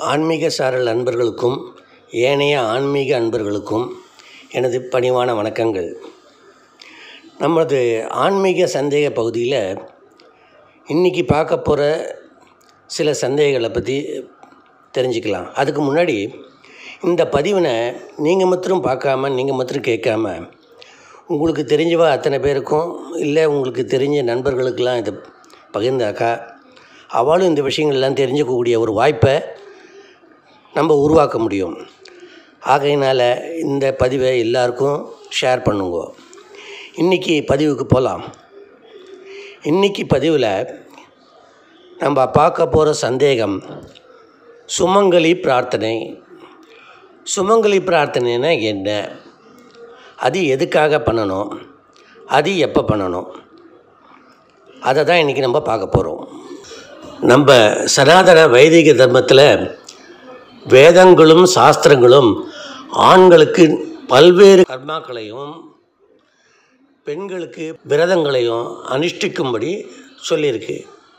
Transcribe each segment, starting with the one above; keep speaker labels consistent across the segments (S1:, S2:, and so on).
S1: ஆன்மீக சாரல் அன்பர்களுக்கும் ஏனைய ஆன்மீக அன்பர்களுக்கும் எனது பணிவான வணக்கங்கள் நமது ஆன்மீக சந்தேக பகுதியில் இன்றைக்கி பார்க்க போகிற சில சந்தேகங்களை பற்றி தெரிஞ்சுக்கலாம் அதுக்கு முன்னாடி இந்த பதிவினை நீங்கள் மாத்திரம் பார்க்காம நீங்கள் மாத்திரம் கேட்காம உங்களுக்கு தெரிஞ்சவா அத்தனை பேருக்கும் இல்லை உங்களுக்கு தெரிஞ்ச நண்பர்களுக்கெல்லாம் இதை பகிர்ந்தாக்கா அவளும் இந்த விஷயங்கள்லாம் தெரிஞ்சுக்கக்கூடிய ஒரு வாய்ப்பை நம்ம உருவாக்க முடியும் ஆகையினால் இந்த பதிவை எல்லாருக்கும் ஷேர் பண்ணுங்க இன்றைக்கி பதிவுக்கு போகலாம் இன்றைக்கி பதிவில் நம்ம பார்க்க போகிற சந்தேகம் சுமங்கலி பிரார்த்தனை சுமங்கலி பிரார்த்தனைனா என்ன அது எதுக்காக பண்ணணும் அது எப்போ பண்ணணும் அதை தான் இன்றைக்கி நம்ம பார்க்க போகிறோம் நம்ம சனாதன வைதிக தர்மத்தில் வேதங்களும் சாஸ்திரங்களும் ஆண்களுக்கு பல்வேறு கர்மாக்களையும் பெண்களுக்கு விரதங்களையும் அனுஷ்டிக்கும்படி சொல்லியிருக்கு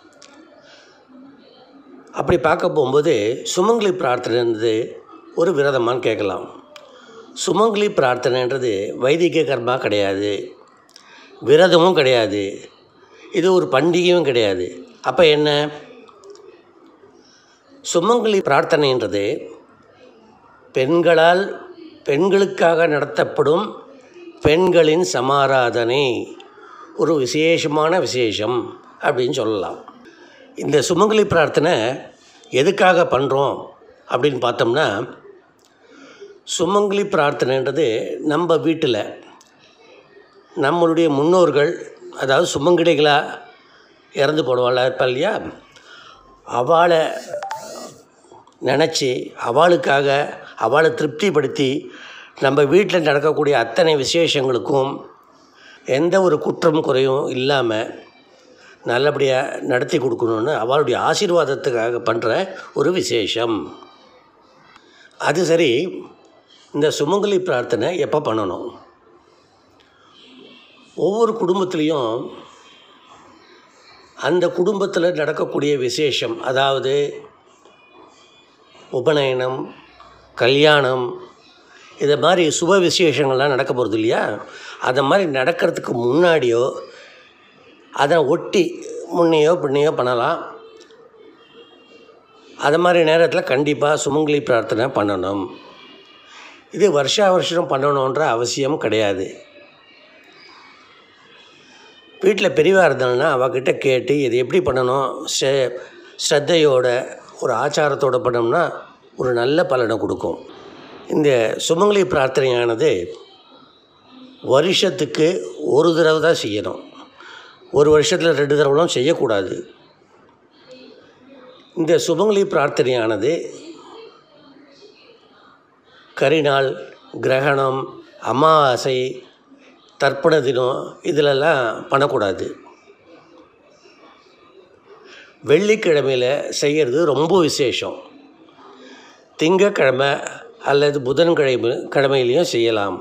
S1: அப்படி பார்க்க போகும்போது சுமங்கலி பிரார்த்தனைன்றது ஒரு விரதமான்னு கேட்கலாம் சுமங்கலி பிரார்த்தனைன்றது வைதிக கர்மா கிடையாது விரதமும் கிடையாது இது ஒரு பண்டிகையும் கிடையாது அப்போ என்ன சுமங்கலி பிரார்த்தனைன்றது பெண்களால் பெண்களுக்காக நடத்தப்படும் பெண்களின் சமாராதனை ஒரு விசேஷமான விசேஷம் அப்படின்னு சொல்லலாம் இந்த சுமங்கலி பிரார்த்தனை எதுக்காக பண்ணுறோம் அப்படின்னு பார்த்தோம்னா சுமங்கலி பிரார்த்தனைன்றது நம்ம வீட்டில் நம்மளுடைய முன்னோர்கள் அதாவது சுமங்கலிகளாக இறந்து போடுவாள் இருப்பா இல்லையா அவளை நினச்சி அவளுக்காக அவளை திருப்திப்படுத்தி நம்ம வீட்டில் நடக்கக்கூடிய அத்தனை விசேஷங்களுக்கும் எந்த ஒரு குற்றம் குறையும் இல்லாமல் நல்லபடியாக நடத்தி கொடுக்கணுன்னு அவளுடைய ஆசீர்வாதத்துக்காக பண்ணுற ஒரு விசேஷம் அது சரி இந்த சுமங்கலி பிரார்த்தனை எப்போ பண்ணணும் ஒவ்வொரு குடும்பத்துலேயும் அந்த குடும்பத்தில் நடக்கக்கூடிய விசேஷம் அதாவது உபநயனம் கல்யாணம் இதை மாதிரி சுப விசேஷங்கள்லாம் நடக்க போகிறது இல்லையா அதை மாதிரி நடக்கிறதுக்கு முன்னாடியோ அதை ஒட்டி முன்னையோ பின்னையோ பண்ணலாம் அது மாதிரி நேரத்தில் கண்டிப்பாக சுமங்கலி பிரார்த்தனை பண்ணணும் இது வருஷா வருஷம் பண்ணணுன்ற அவசியம் கிடையாது வீட்டில் பெரியவா இருந்தாங்கன்னா அவகிட்ட கேட்டு இது எப்படி பண்ணணும் ஸ்ர ஸ்ரத்தையோட ஒரு ஆச்சாரத்தோடு பண்ணோம்னா ஒரு நல்ல பலனை கொடுக்கும் இந்த சுமங்கலி பிரார்த்தனையானது வருஷத்துக்கு ஒரு தடவை தான் செய்யணும் ஒரு வருஷத்தில் ரெண்டு தடவைலாம் செய்யக்கூடாது இந்த சுமங்கலி பிரார்த்தனையானது கரிநாள் கிரகணம் அமாவாசை தர்ப்பண தினம் இதிலெல்லாம் பண்ணக்கூடாது வெள்ளிக்கிழமையில் செய்கிறது ரொம்ப விசேஷம் திங்கக்கிழமை அல்லது புதன்கிழமை கிழமையிலையும் செய்யலாம்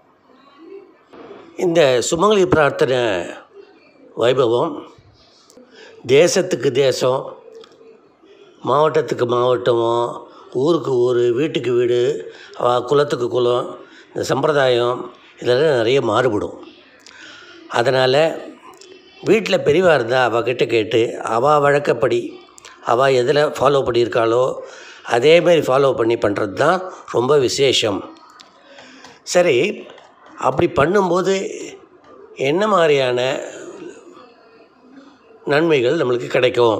S1: இந்த சுமங்கலி பிரார்த்தனை வைபவம் தேசத்துக்கு தேசம் மாவட்டத்துக்கு மாவட்டமோ ஊருக்கு ஊர் வீட்டுக்கு வீடு குலத்துக்கு குலம் இந்த சம்பிரதாயம் இதெல்லாம் நிறைய மாறுபடும் அதனால் வீட்டில் பெரியவா இருந்தால் அவகிட்ட கேட்டு அவள் வழக்கப்படி அவள் எதில் ஃபாலோ பண்ணியிருக்காளோ அதேமாரி ஃபாலோ பண்ணி பண்ணுறது தான் ரொம்ப விசேஷம் சரி அப்படி பண்ணும்போது என்ன மாதிரியான நன்மைகள் நம்மளுக்கு கிடைக்கும்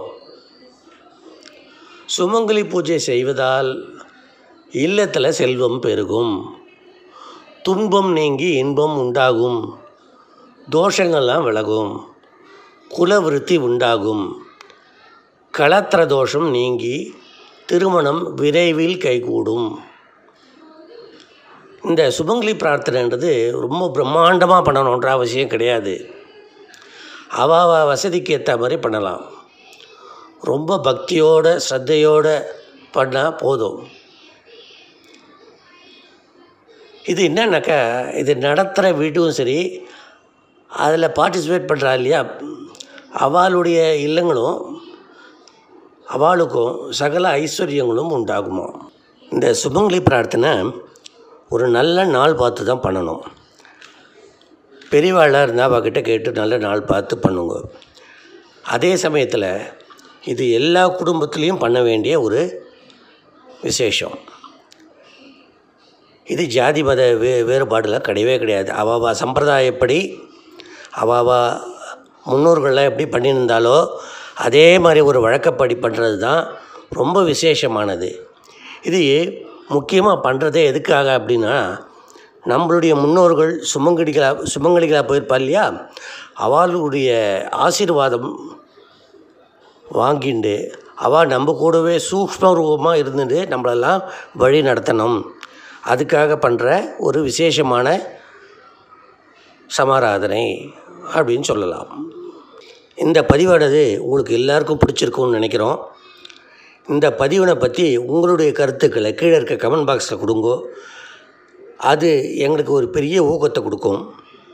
S1: சுமங்கலி பூஜை செய்வதால் இல்லத்தில் செல்வம் பெருகும் துன்பம் நீங்கி இன்பம் உண்டாகும் தோஷங்கள்லாம் விலகும் குலவிருத்தி உண்டாகும் களத்திர தோஷம் நீங்கி திருமணம் விரைவில் கைகூடும் இந்த சுமங்கலி பிரார்த்தனைன்றது ரொம்ப பிரம்மாண்டமாக பண்ணணுன்ற அவசியம் கிடையாது அவ வசதிக்கு ஏற்ற மாதிரி பண்ணலாம் ரொம்ப பக்தியோட ஸ்ரத்தையோடு பண்ணால் போதும் இது என்னன்னாக்கா இது நடத்துகிற வீட்டும் சரி அதில் பார்ட்டிசிபேட் பண்ணுறா இல்லையா அவளுடைய இல்லங்களும் அவளுக்கும் சகல ஐஸ்வர்யங்களும் உண்டாகுமா இந்த சுமங்கலி பிரார்த்தனை ஒரு நல்ல நாள் பார்த்து தான் பண்ணணும் பெரியவாளாக இருந்தால் அவகிட்ட கேட்டு நல்ல நாள் பார்த்து பண்ணுங்க அதே சமயத்தில் இது எல்லா குடும்பத்துலேயும் பண்ண வேண்டிய ஒரு விசேஷம் இது ஜாதி மத வே வேறுபாடுலாம் கிடையவே கிடையாது அவாவா சம்பிரதாயப்படி அவாவா முன்னோர்கள்லாம் எப்படி பண்ணியிருந்தாலோ அதே மாதிரி ஒரு வழக்கப்படி பண்ணுறது தான் ரொம்ப விசேஷமானது இது முக்கியமாக பண்ணுறதே எதுக்காக அப்படின்னா நம்மளுடைய முன்னோர்கள் சுமங்கடிகளாக சுமங்கலிகளாக போயிருப்பா இல்லையா அவளுடைய ஆசீர்வாதம் வாங்கிண்டு அவள் நம்ம கூடவே சூக்ஷ்ம ரூபமாக இருந்துட்டு நம்மளெல்லாம் வழி நடத்தணும் அதுக்காக பண்ணுற ஒரு விசேஷமான சமாராதனை அப்படின்னு சொல்லலாம் இந்த பதிவானது உங்களுக்கு எல்லாருக்கும் பிடிச்சிருக்கும்னு நினைக்கிறோம் இந்த பதிவினை பற்றி உங்களுடைய கருத்துக்களை கீழே இருக்க கமெண்ட் பாக்ஸில் கொடுங்கோ அது எங்களுக்கு ஒரு பெரிய ஊக்கத்தை கொடுக்கும்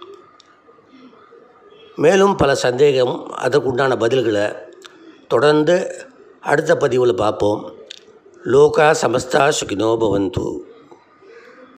S1: மேலும் பல சந்தேகம் அதற்குண்டான பதில்களை தொடர்ந்து அடுத்த பதிவில் பார்ப்போம் லோகா சமஸ்தா சுகினோ பவந்து